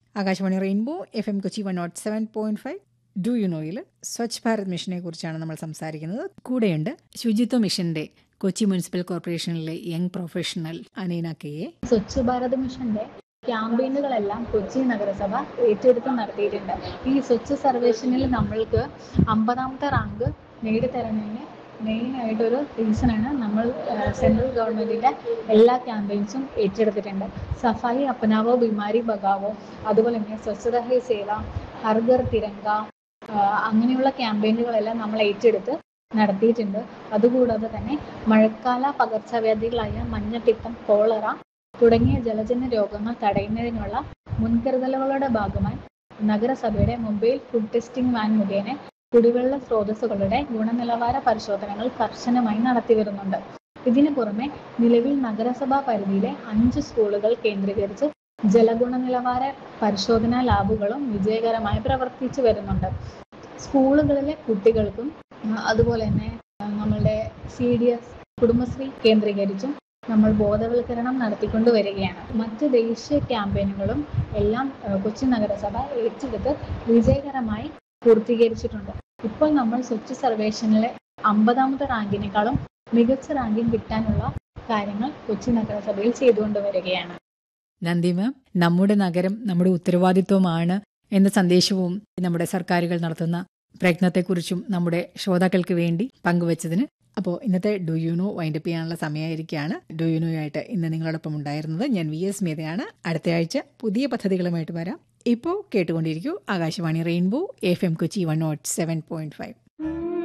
Akashvani Rainbow F M Kochi one naught seven point five do you നോയിൽ സ്വച്ഛ് ഭാരത് മിഷനെ കുറിച്ചാണ് നമ്മൾ സംസാരിക്കുന്നത് കൂടെയുണ്ട് ശുചിത്വ മിഷന്റെ കൊച്ചി മുനിസിപ്പൽ കോർപ്പറേഷനിലെ young professional Aneena K A Swachh Bharat മിഷന്റെ ക്യാമ്പയിനുകളെല്ലാം കൊച്ചി നഗരസഭ ഏറ്റെടുത്ത് നടത്തിയിട്ടുണ്ട് ഈ സ്വച്ഛ് സർവേഷനിൽ നമ്മൾക്ക് അമ്പതാമത്തെ റാങ്ക് നേടിത്തരുന്നതിന് മെയിൻ ആയിട്ടൊരു റീസണാണ് നമ്മൾ സെൻട്രൽ ഗവൺമെന്റിന്റെ എല്ലാ ക്യാമ്പയിൻസും ഏറ്റെടുത്തിട്ടുണ്ട് സഫായി അപ്പനാവോ ബിമാരി ബഗാവോ അതുപോലെ തന്നെ സ്വച്ഛത ഹി സേവ ഹർഗർ തിരങ്ക ആ, അങ്ങനെയുള്ള ക്യാമ്പയിനുകളെല്ലാം നമ്മൾ ഏറ്റെടുത്ത് നടത്തിയിട്ടുണ്ട് അതുകൂടാതെ തന്നെ മഴക്കാല പകർച്ചവ്യാധികളായ മഞ്ഞപ്പിത്തം കോളറ തുടങ്ങിയ ജലജന്യ രോഗങ്ങൾ തടയുന്നതിനുള്ള മുൻകരുതലുകളുടെ ഭാഗമായി നഗരസഭയുടെ മൊബൈൽ ഫുഡ് ടെസ്റ്റിംഗ് വാൻ മുഖേന കുടിവെള്ള സ്രോതസ്സുകളുടെ ഗുണനിലവാര പരിശോധനകൾ കർശനമായി നടത്തി വരുന്നുണ്ട് ഇതിനു പുറമെ നിലവിൽ നഗരസഭാ പരിധിയിലെ അഞ്ച് സ്കൂളുകൾ കേന്ദ്രീകരിച്ച് ജലഗുണനിലവാര പരിശോധനാ ലാബുകളും വിജയകരമായി പ്രവർത്തിച്ചു വരുന്നുണ്ട് സ്കൂളുകളിലെ കുട്ടികൾക്കും ആ, അതുപോലെ തന്നെ ആ, നമ്മളുടെ സി ഡി എസ് കുടുംബശ്രീ കേന്ദ്രീകരിച്ചും നമ്മൾ ബോധവൽക്കരണം നടത്തിക്കൊണ്ട് വരികയാണ് മറ്റ് ദേശീയ ക്യാമ്പയിനുകളും എല്ലാം ആ, കൊച്ചി നഗരസഭ ഏറ്റെടുത്ത് വിജയകരമായി പൂർത്തീകരിച്ചിട്ടുണ്ട് ഇപ്പോൾ നമ്മൾ സ്വച്ഛ് സർവേഷനിലെ അമ്പതാമത്തെ റാങ്കിനേക്കാളും മികച്ച റാങ്കിങ് കിട്ടാനുള്ള കാര്യങ്ങൾ കൊച്ചി നഗരസഭയിൽ ചെയ്തുകൊണ്ട് വരികയാണ് നന്ദി മാം നമ്മുടെ നഗരം നമ്മുടെ ഉത്തരവാദിത്വമാണ് എന്ന സന്ദേശവും നമ്മുടെ സർക്കാരുകൾ നടത്തുന്ന പ്രയത്നത്തെക്കുറിച്ചും നമ്മുടെ ശ്രോതാക്കൾക്ക് വേണ്ടി പങ്കുവച്ചതിന് അപ്പോൾ ഇന്നത്തെ ഡു യു നോ വൈൻഡപ്പ് ചെയ്യാനുള്ള സമയമായിരിക്കുകയാണ് ഡു യു നോ ആയിട്ട് ഇന്ന് നിങ്ങളോടൊപ്പം ഉണ്ടായിരുന്നത് ഞാൻ വി എസ് മേധയാണ് അടുത്ത ആഴ്ച പുതിയ പദ്ധതികളുമായിട്ട് വരാം ഇപ്പോൾ കേട്ടുകൊണ്ടിരിക്കൂ Akashvani Rainbow F M Kochi one naught seven point five